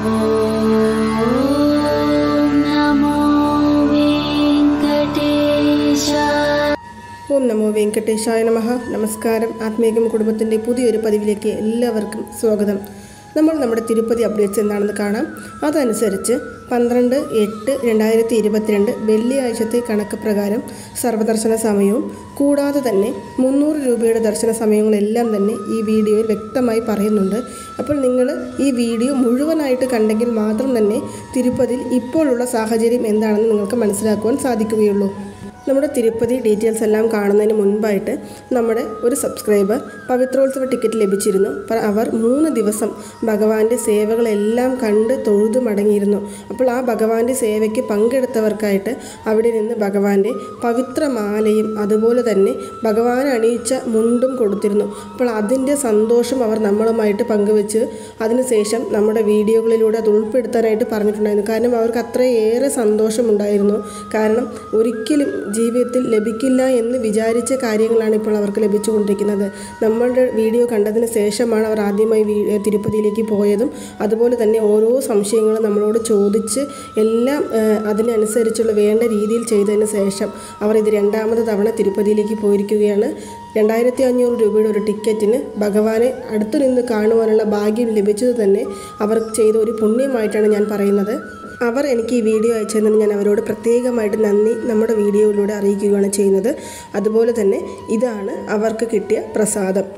नमो वेङ्कटेशाय ഓം നമോ വെങ്കടേശായ നമഃ നമസ്കാരം ആത്മീകം കുടുംബത്തിൻ്റെ പുതിയൊരു പതിവിലേക്ക് എല്ലാവർക്കും സ്വാഗതം നമ്മൾ നമ്മുടെ തിരുപ്പതി അപ്ഡേറ്റ്സ് എന്താണെന്ന് കാണാം അതനുസരിച്ച് പന്ത്രണ്ട് എട്ട് രണ്ടായിരത്തി ഇരുപത്തിരണ്ട് വെള്ളിയാഴ്ചത്തെ കണക്ക് പ്രകാരം സർവ്വദർശന സമയവും കൂടാതെ തന്നെ മുന്നൂറ് രൂപയുടെ ദർശന സമയങ്ങളെല്ലാം തന്നെ ഈ വീഡിയോയിൽ വ്യക്തമായി പറയുന്നുണ്ട് അപ്പോൾ നിങ്ങൾ ഈ വീഡിയോ മുഴുവനായിട്ട് കണ്ടെങ്കിൽ മാത്രം തന്നെ തിരുപ്പതിയിൽ ഇപ്പോഴുള്ള സാഹചര്യം എന്താണെന്ന് നിങ്ങൾക്ക് മനസ്സിലാക്കുവാൻ സാധിക്കുകയുള്ളൂ നമ്മുടെ തിരുപ്പതി ഡീറ്റെയിൽസ് എല്ലാം കാണുന്നതിന് മുൻപായിട്ട് നമ്മുടെ ഒരു സബ്സ്ക്രൈബർ പവിത്രോത്സവ ടിക്കറ്റ് ലഭിച്ചിരുന്നു അപ്പോൾ അവർ മൂന്ന് ദിവസം ഭഗവാന്റെ സേവകളെല്ലാം കണ്ട് തൊഴുതു മടങ്ങിയിരുന്നു അപ്പോൾ ആ ഭഗവാന്റെ സേവയ്ക്ക് പങ്കെടുത്തവർക്കായിട്ട് അവിടെ നിന്ന് ഭഗവാന്റെ പവിത്രമാലയും അതുപോലെ തന്നെ ഭഗവാൻ അണിയിച്ച മുണ്ടും കൊടുത്തിരുന്നു അപ്പോൾ അതിൻ്റെ സന്തോഷം അവർ നമ്മളുമായിട്ട് പങ്കുവെച്ച് അതിനുശേഷം നമ്മുടെ വീഡിയോകളിലൂടെ അത് ഉൾപ്പെടുത്താനായിട്ട് പറഞ്ഞിട്ടുണ്ടായിരുന്നു കാരണം അവർക്ക് അത്രയേറെ സന്തോഷമുണ്ടായിരുന്നു കാരണം ഒരിക്കലും ജീവിതത്തിൽ ലഭിക്കില്ല എന്ന് വിചാരിച്ച കാര്യങ്ങളാണ് ഇപ്പോൾ അവർക്ക് ലഭിച്ചുകൊണ്ടിരിക്കുന്നത് നമ്മളുടെ വീഡിയോ കണ്ടതിന് ശേഷമാണ് അവർ ആദ്യമായി വീ- തിരുപ്പതിയിലേക്ക് പോയതും അതുപോലെ തന്നെ ഓരോ സംശയങ്ങളും നമ്മളോട് ചോദിച്ച് എല്ലാം ആ, അതിനനുസരിച്ചുള്ള വേണ്ട രീതിയിൽ ചെയ്തതിന് ശേഷം അവർ ഇത് രണ്ടാമത് തവണ തിരുപ്പതിയിലേക്ക് പോയിരിക്കുകയാണ് രണ്ടായിരത്തി അഞ്ഞൂറ് രൂപയുടെ ഒരു ടിക്കറ്റിന് ഭഗവാനെ അടുത്തു നിന്ന് കാണുവാനുള്ള ഭാഗ്യം ലഭിച്ചത് തന്നെ അവർ ചെയ്ത ഒരു പുണ്യമായിട്ടാണ് ഞാൻ പറയുന്നത് അവർ എനിക്ക് ഈ വീഡിയോ അയച്ചതിന് ഞാൻ അവരോട് പ്രത്യേകമായിട്ട് നന്ദി നമ്മുടെ വീഡിയോയിലൂടെ അറിയിക്കുകയാണ് ചെയ്യുന്നത് അതുപോലെ തന്നെ ഇതാണ് അവർക്ക് കിട്ടിയ പ്രസാദം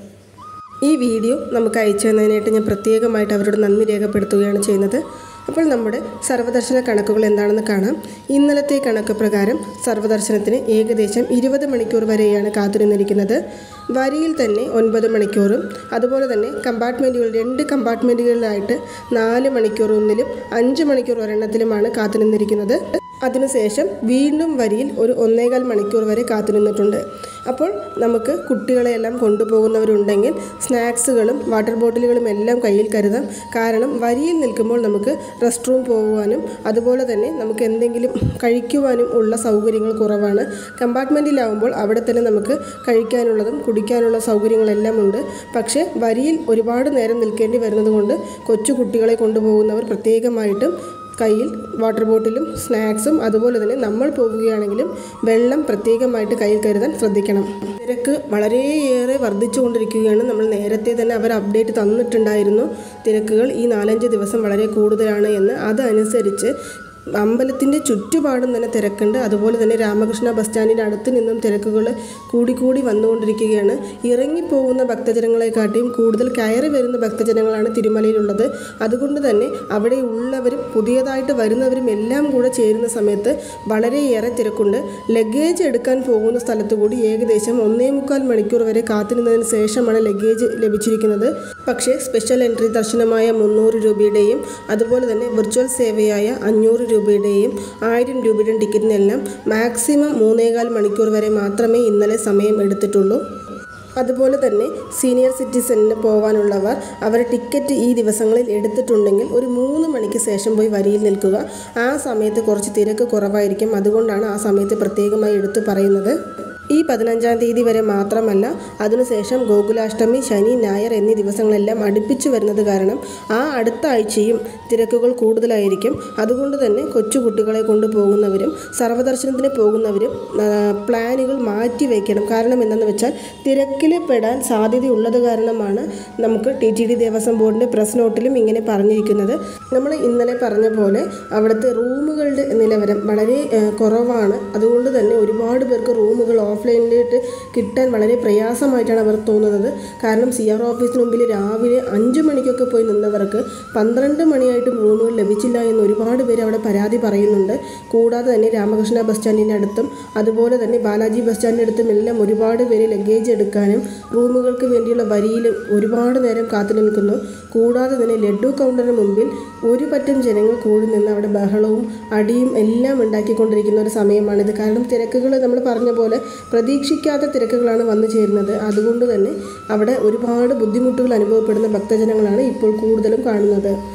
ഈ വീഡിയോ നമുക്ക് അയച്ചു തന്നതിനായിട്ട് ഞാൻ പ്രത്യേകമായിട്ട് അവരോട് നന്ദി രേഖപ്പെടുത്തുകയാണ് ചെയ്യുന്നത് അപ്പോൾ നമ്മുടെ സർവ്വദർശന കണക്കുകൾ എന്താണെന്ന് കാണാം ഇന്നലത്തെ കണക്ക് പ്രകാരം സർവ്വദർശനത്തിന് ഏകദേശം ഇരുപത് മണിക്കൂർ വരെയാണ് കാത്തിരുന്നിരിക്കുന്നത് വരിയിൽ തന്നെ ഒൻപത് മണിക്കൂറും അതുപോലെ തന്നെ കമ്പാർട്ട്മെൻറ്റുകൾ രണ്ട് കമ്പാർട്ട്മെൻറ്റുകളിലായിട്ട് നാല് മണിക്കൂർ ഒന്നിലും അഞ്ച് മണിക്കൂർ ഒരെണ്ണത്തിലുമാണ് കാത്തുനിന്നിരിക്കുന്നത് അതിനുശേഷം വീണ്ടും വരിയിൽ ഒരു ഒന്നേകാൽ മണിക്കൂർ വരെ കാത്തുനിന്നിട്ടുണ്ട് അപ്പോൾ നമുക്ക് കുട്ടികളെയെല്ലാം കൊണ്ടുപോകുന്നവരുണ്ടെങ്കിൽ സ്നാക്സുകളും വാട്ടർ ബോട്ടിലുകളും എല്ലാം കയ്യിൽ കരുതാം കാരണം വരിയിൽ നിൽക്കുമ്പോൾ നമുക്ക് റെസ്റ്റ് റൂം പോകുവാനും അതുപോലെ തന്നെ നമുക്ക് എന്തെങ്കിലും കഴിക്കുവാനും ഉള്ള സൗകര്യങ്ങൾ കുറവാണ് കമ്പാർട്ട്മെൻറ്റിലാവുമ്പോൾ അവിടെ തന്നെ നമുക്ക് കഴിക്കാനുള്ളതും കുടിക്കാനുള്ള സൗകര്യങ്ങളെല്ലാം ഉണ്ട് പക്ഷേ വരിയിൽ ഒരുപാട് നേരം നിൽക്കേണ്ടി വരുന്നത് കൊണ്ട് കൊച്ചു കുട്ടികളെ കൊണ്ടുപോകുന്നവർ പ്രത്യേകമായിട്ടും കയ്യിൽ വാട്ടർ ബോട്ടിലും സ്നാക്സും അതുപോലെ തന്നെ നമ്മൾ പോവുകയാണെങ്കിലും വെള്ളം പ്രത്യേകമായിട്ട് കയ്യിൽ കരുതാൻ ശ്രദ്ധിക്കണം തിരക്ക് വളരെയേറെ വർദ്ധിച്ചുകൊണ്ടിരിക്കുകയാണ് നമ്മൾ നേരത്തെ തന്നെ അവർ അപ്ഡേറ്റ് തന്നിട്ടുണ്ടായിരുന്നു തിരക്കുകൾ ഈ നാലഞ്ച് ദിവസം വളരെ കൂടുതലാണ് എന്ന് അതനുസരിച്ച് അമ്പലത്തിൻ്റെ ചുറ്റുപാടും തന്നെ തിരക്കുണ്ട് അതുപോലെ തന്നെ രാമകൃഷ്ണ ബസ് സ്റ്റാൻഡിൻ്റെ അടുത്ത് നിന്നും തിരക്കുകൾ കൂടിക്കൂടി വന്നുകൊണ്ടിരിക്കുകയാണ് ഇറങ്ങിപ്പോകുന്ന ഭക്തജനങ്ങളെക്കാട്ടിയും കൂടുതൽ കയറി വരുന്ന ഭക്തജനങ്ങളാണ് തിരുമലയിലുള്ളത് അതുകൊണ്ട് തന്നെ അവിടെ ഉള്ളവരും പുതിയതായിട്ട് വരുന്നവരും എല്ലാം കൂടെ ചേരുന്ന സമയത്ത് വളരെയേറെ തിരക്കുണ്ട് ലഗേജ് എടുക്കാൻ പോകുന്ന സ്ഥലത്ത് കൂടി ഏകദേശം ഒന്നേ മുക്കാൽ മണിക്കൂർ വരെ കാത്തിരുന്നതിന് ശേഷമാണ് ലഗേജ് ലഭിച്ചിരിക്കുന്നത് പക്ഷേ സ്പെഷ്യൽ എൻട്രി ദർശനമായ മുന്നൂറ് രൂപയുടെയും അതുപോലെ തന്നെ വിർച്വൽ സേവയായ അഞ്ഞൂറ് രൂപയുടെയും ആയിരം രൂപയുടെയും ടിക്കറ്റിനെല്ലാം മാക്സിമം മൂന്നേകാൽ മണിക്കൂർ വരെ മാത്രമേ ഇന്നലെ സമയം എടുത്തിട്ടുള്ളൂ അതുപോലെ തന്നെ സീനിയർ സിറ്റിസണിന് പോകാനുള്ളവർ അവർ ടിക്കറ്റ് ഈ ദിവസങ്ങളിൽ എടുത്തിട്ടുണ്ടെങ്കിൽ ഒരു മൂന്ന് മണിക്ക് ശേഷം പോയി വരിയിൽ നിൽക്കുക ആ സമയത്ത് കുറച്ച് തിരക്ക് കുറവായിരിക്കും അതുകൊണ്ടാണ് ആ സമയത്ത് പ്രത്യേകമായി എടുത്തു പറയുന്നത് ഈ പതിനഞ്ചാം തീയതി വരെ മാത്രമല്ല അതിനുശേഷം ഗോകുലാഷ്ടമി ശനി ഞായർ എന്നീ ദിവസങ്ങളെല്ലാം അടുപ്പിച്ചു വരുന്നത് കാരണം ആ അടുത്ത ആഴ്ചയും തിരക്കുകൾ കൂടുതലായിരിക്കും അതുകൊണ്ട് തന്നെ കൊച്ചു കുട്ടികളെ കൊണ്ടുപോകുന്നവരും സർവ്വദർശനത്തിന് പോകുന്നവരും ആ, പ്ലാനുകൾ മാറ്റി വയ്ക്കണം കാരണം എന്തെന്ന് വെച്ചാൽ തിരക്കിൽ പെടാൻ സാധ്യതയുള്ളത് കാരണമാണ് നമുക്ക് ടി ടി ഡി ദേവസ്വം ബോർഡിൻ്റെ പ്രസ് നോട്ടിലും ഇങ്ങനെ പറഞ്ഞിരിക്കുന്നത് നമ്മൾ ഇന്നലെ പറഞ്ഞ പോലെ അവിടുത്തെ റൂമുകളുടെ നിലവാരം വളരെ ആ, കുറവാണ് അതുകൊണ്ട് തന്നെ ഒരുപാട് പേർക്ക് റൂമുകൾ ഓഫ്ലൈനിലേക്ക് കിട്ടാൻ വളരെ പ്രയാസമായിട്ടാണ് അവർ തോന്നുന്നത് കാരണം സി ആർ ഓഫീസിന് മുമ്പിൽ രാവിലെ അഞ്ച് മണിക്കൊക്കെ പോയി നിന്നവർക്ക് പന്ത്രണ്ട് മണിയായിട്ടും റൂമുകൾ ലഭിച്ചില്ല എന്ന് ഒരുപാട് പേര് അവിടെ പരാതി പറയുന്നുണ്ട് കൂടാതെ തന്നെ രാമകൃഷ്ണ ബസ് സ്റ്റാൻഡിൻ്റെ അടുത്തും അതുപോലെ തന്നെ ബാലാജി ബസ് സ്റ്റാൻഡിൻ്റെ അടുത്തും എല്ലാം ഒരുപാട് പേര് ലഗേജ് എടുക്കാനും റൂമുകൾക്ക് വേണ്ടിയുള്ള വരിയിൽ ഒരുപാട് നേരം കാത്തു നിൽക്കുന്നു കൂടാതെ തന്നെ ലഡു കൗണ്ടറിന് മുമ്പിൽ ഒരു പറ്റം ജനങ്ങൾ കൂടി നിന്ന് അവിടെ ബഹളവും അടിയും എല്ലാം ഉണ്ടാക്കിക്കൊണ്ടിരിക്കുന്ന ഒരു സമയമാണിത് കാരണം തിരക്കുകൾ നമ്മൾ പറഞ്ഞ പോലെ പ്രതീക്ഷിക്കാത്ത തിരക്കുകളാണ് വന്നു ചേരുന്നത് അതുകൊണ്ട് തന്നെ അവിടെ ഒരുപാട് ബുദ്ധിമുട്ടുകൾ അനുഭവപ്പെടുന്ന ഭക്തജനങ്ങളാണ് ഇപ്പോൾ കൂടുതലും കാണുന്നത്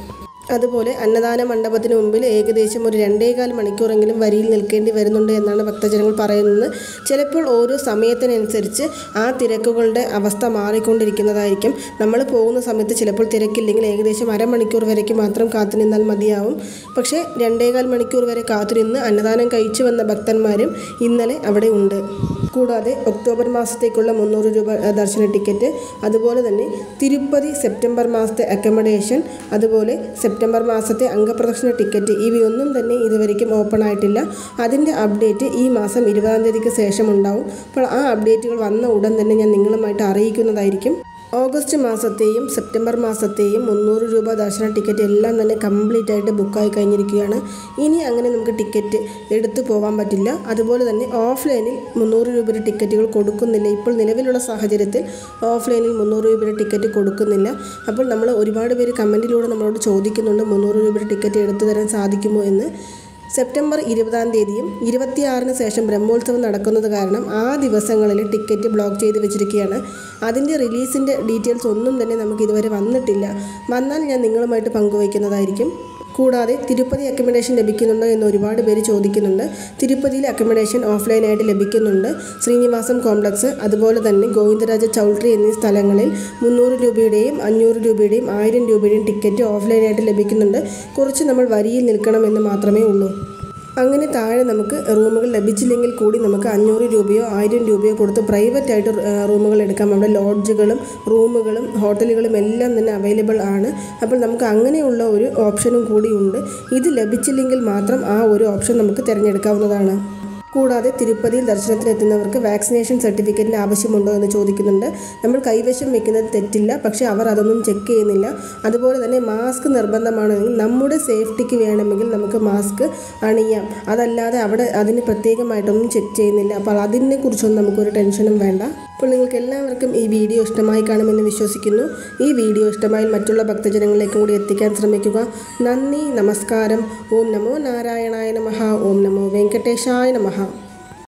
അതുപോലെ അന്നദാന മണ്ഡപത്തിന് മുമ്പിൽ ഏകദേശം ഒരു രണ്ടേകാൽ മണിക്കൂറെങ്കിലും വരിയിൽ നിൽക്കേണ്ടി വരുന്നുണ്ട് എന്നാണ് ഭക്തജനങ്ങൾ പറയുന്നത് ചിലപ്പോൾ ഓരോ സമയത്തിനനുസരിച്ച് ആ തിരക്കുകളുടെ അവസ്ഥ മാറിക്കൊണ്ടിരിക്കുന്നതായിരിക്കും നമ്മൾ പോകുന്ന സമയത്ത് ചിലപ്പോൾ തിരക്കില്ലെങ്കിൽ ഏകദേശം അരമണിക്കൂർ വരയ്ക്ക് മാത്രം കാത്തു നിന്നാൽ മതിയാവും പക്ഷേ രണ്ടേകാൽ മണിക്കൂർ വരെ കാത്തുനിന്ന് അന്നദാനം കഴിച്ചു വന്ന ഭക്തന്മാരും ഇന്നലെ അവിടെ ഉണ്ട് കൂടാതെ ഒക്ടോബർ മാസത്തേക്കുള്ള മുന്നൂറ് രൂപ അഹ്, ദർശന ടിക്കറ്റ് അതുപോലെ തന്നെ തിരുപ്പതി സെപ്റ്റംബർ മാസത്തെ അക്കമഡേഷൻ അതുപോലെ സെപ്റ്റംബർ മാസത്തെ അംഗപ്രദക്ഷിണ ടിക്കറ്റ് ഇവയൊന്നും തന്നെ ഇതുവരെയ്ക്കും ഓപ്പൺ ആയിട്ടില്ല അതിൻ്റെ അപ്ഡേറ്റ് ഈ മാസം ഇരുപതാം തീയതിക്ക് ശേഷം ഉണ്ടാവും അപ്പോൾ ആ അപ്ഡേറ്റുകൾ വന്ന ഉടൻ തന്നെ ഞാൻ നിങ്ങളുമായിട്ട് അറിയിക്കുന്നതായിരിക്കും ഓഗസ്റ്റ് മാസത്തെയും സെപ്റ്റംബർ മാസത്തെയും മുന്നൂറ് രൂപ ദർശന ടിക്കറ്റ് എല്ലാം തന്നെ കംപ്ലീറ്റ് ആയിട്ട് ബുക്കായി കഴിഞ്ഞിരിക്കുകയാണ് ഇനി അങ്ങനെ നമുക്ക് ടിക്കറ്റ് എടുത്തു പോകാൻ പറ്റില്ല അതുപോലെ തന്നെ ഓഫ്ലൈനിൽ മുന്നൂറ് രൂപയുടെ ടിക്കറ്റുകൾ കൊടുക്കുന്നില്ല ഇപ്പോൾ നിലവിലുള്ള സാഹചര്യത്തിൽ ഓഫ്ലൈനിൽ മുന്നൂറ് രൂപയുടെ ടിക്കറ്റ് കൊടുക്കുന്നില്ല അപ്പോൾ നമ്മൾ ഒരുപാട് പേര് കമൻറ്റിലൂടെ നമ്മളോട് ചോദിക്കുന്നുണ്ട് മുന്നൂറ് രൂപയുടെ ടിക്കറ്റ് എടുത്തു തരാൻ സാധിക്കുമോ എന്ന് സെപ്റ്റംബർ ഇരുപതാം തീയതിയും ഇരുപത്തിയാറിന് ശേഷം ബ്രഹ്മോത്സവം നടക്കുന്നത് കാരണം ആ ദിവസങ്ങളിൽ ടിക്കറ്റ് ബ്ലോക്ക് ചെയ്ത് വെച്ചിരിക്കുകയാണ് അതിൻ്റെ റിലീസിൻ്റെ ഡീറ്റെയിൽസ് ഒന്നും തന്നെ നമുക്ക് ഇതുവരെ വന്നിട്ടില്ല വന്നാൽ ഞാൻ നിങ്ങളുമായിട്ട് പങ്കുവയ്ക്കുന്നതായിരിക്കും കൂടാതെ തിരുപ്പതി അക്കമഡേഷൻ ലഭിക്കുന്നുണ്ടോ എന്ന് ഒരുപാട് പേര് ചോദിക്കുന്നുണ്ട് തിരുപ്പതിയിൽ അക്കമഡേഷൻ ഓഫ്ലൈനായിട്ട് ലഭിക്കുന്നുണ്ട് ശ്രീനിവാസം കോംപ്ലക്സ് അതുപോലെ തന്നെ ഗോവിന്ദരാജ ചൗൾട്രി എന്നീ സ്ഥലങ്ങളിൽ മുന്നൂറ് രൂപയുടെയും അഞ്ഞൂറ് രൂപയുടെയും ആയിരം രൂപയുടെയും ടിക്കറ്റ് ഓഫ്ലൈനായിട്ട് ലഭിക്കുന്നുണ്ട് കുറച്ച് നമ്മൾ വരിയിൽ നിൽക്കണമെന്ന് മാത്രമേ ഉള്ളൂ അങ്ങനെ താഴെ നമുക്ക് റൂമുകൾ ലഭിച്ചില്ലെങ്കിൽ കൂടി നമുക്ക് അഞ്ഞൂറ് രൂപയോ ആയിരം രൂപയോ കൊടുത്ത് പ്രൈവറ്റ് ആയിട്ട് റൂമുകൾ എടുക്കാം അവിടെ ലോഡ്ജുകളും റൂമുകളും ഹോട്ടലുകളും എല്ലാം തന്നെ അവൈലബിൾ ആണ് അപ്പോൾ നമുക്ക് അങ്ങനെയുള്ള ഒരു ഓപ്ഷനും കൂടി ഉണ്ട് ഇത് ലഭിച്ചില്ലെങ്കിൽ മാത്രം ആ ഒരു ഓപ്ഷൻ നമുക്ക് തിരഞ്ഞെടുക്കാവുന്നതാണ് കൂടാതെ തിരുപ്പതിയിൽ ദർശനത്തിനെത്തുന്നവർക്ക് വാക്സിനേഷൻ സർട്ടിഫിക്കറ്റിൻ്റെ ആവശ്യമുണ്ടോ എന്ന് ചോദിക്കുന്നുണ്ട് നമ്മൾ കൈവശം വെക്കുന്നത് തെറ്റില്ല പക്ഷേ അവർ അതൊന്നും ചെക്ക് ചെയ്യുന്നില്ല അതുപോലെ തന്നെ മാസ്ക് നിർബന്ധമാണെങ്കിൽ നമ്മുടെ സേഫ്റ്റിക്ക് വേണമെങ്കിൽ നമുക്ക് മാസ്ക് അണിയാം അതല്ലാതെ അവിടെ അതിന് പ്രത്യേകമായിട്ടൊന്നും ചെക്ക് ചെയ്യുന്നില്ല അപ്പോൾ അതിനെക്കുറിച്ചൊന്നും നമുക്കൊരു ടെൻഷനും വേണ്ട അപ്പോൾ നിങ്ങൾക്ക് എല്ലാവർക്കും ഈ വീഡിയോ ഇഷ്ടമായി കാണുമെന്ന് വിശ്വസിക്കുന്നു ഈ വീഡിയോ ഇഷ്ടമായി മറ്റുള്ള ഭക്തജനങ്ങളിലേക്കും കൂടി എത്തിക്കാൻ ശ്രമിക്കുക നന്ദി നമസ്കാരം ഓം നമോ നാരായണായ നമഃ ഓം നമോ വെങ്കടേശായ നമഃ